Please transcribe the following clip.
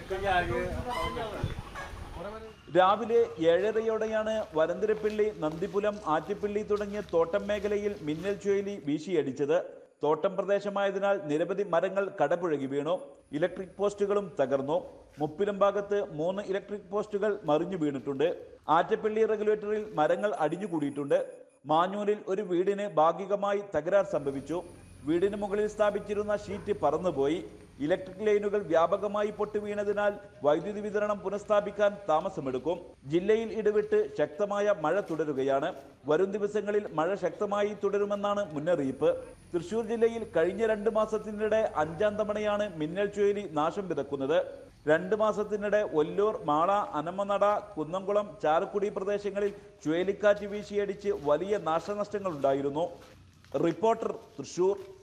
രാവിലെ ഏഴരയോടെയാണ് വരന്തരപ്പള്ളി നന്ദിപുലം ആറ്റിപ്പള്ളി തുടങ്ങിയ തോട്ടം മേഖലയിൽ മിന്നൽ ചുഴലി വീശിയടിച്ചത് തോട്ടം പ്രദേശമായതിനാൽ നിരവധി മരങ്ങൾ കടപുഴകി വീണു ഇലക്ട്രിക് പോസ്റ്റുകളും തകർന്നു മുപ്പിലും ഭാഗത്ത് മൂന്ന് ഇലക്ട്രിക് പോസ്റ്റുകൾ മറിഞ്ഞു വീണിട്ടുണ്ട് ആറ്റപ്പള്ളി റെഗുലേറ്ററിൽ മരങ്ങൾ അടിഞ്ഞുകൂടിയിട്ടുണ്ട് മാഞ്ഞൂരിൽ ഒരു വീടിന് ഭാഗികമായി തകരാർ സംഭവിച്ചു വീടിന് മുകളിൽ സ്ഥാപിച്ചിരുന്ന ഷീറ്റ് പറന്നുപോയി ഇലക്ട്രിക് ലൈനുകൾ വ്യാപകമായി പൊട്ടുവീണതിനാൽ വൈദ്യുതി വിതരണം പുനഃസ്ഥാപിക്കാൻ താമസമെടുക്കും ജില്ലയിൽ ഇടവിട്ട് ശക്തമായ മഴ തുടരുകയാണ് വരും ദിവസങ്ങളിൽ മഴ ശക്തമായി തുടരുമെന്നാണ് മുന്നറിയിപ്പ് തൃശൂർ ജില്ലയിൽ കഴിഞ്ഞ രണ്ട് മാസത്തിനിടെ അഞ്ചാം തവണയാണ് മിന്നൽ ചുഴലി നാശം വിതക്കുന്നത് രണ്ട് മാസത്തിനിടെ ഒല്ലൂർ മാള അനമനട കുന്നംകുളം ചാലക്കുടി പ്രദേശങ്ങളിൽ ചുഴലിക്കാറ്റ് വീശിയടിച്ച് വലിയ നാശനഷ്ടങ്ങൾ ഉണ്ടായിരുന്നു റിപ്പോർട്ടർ തൃശൂർ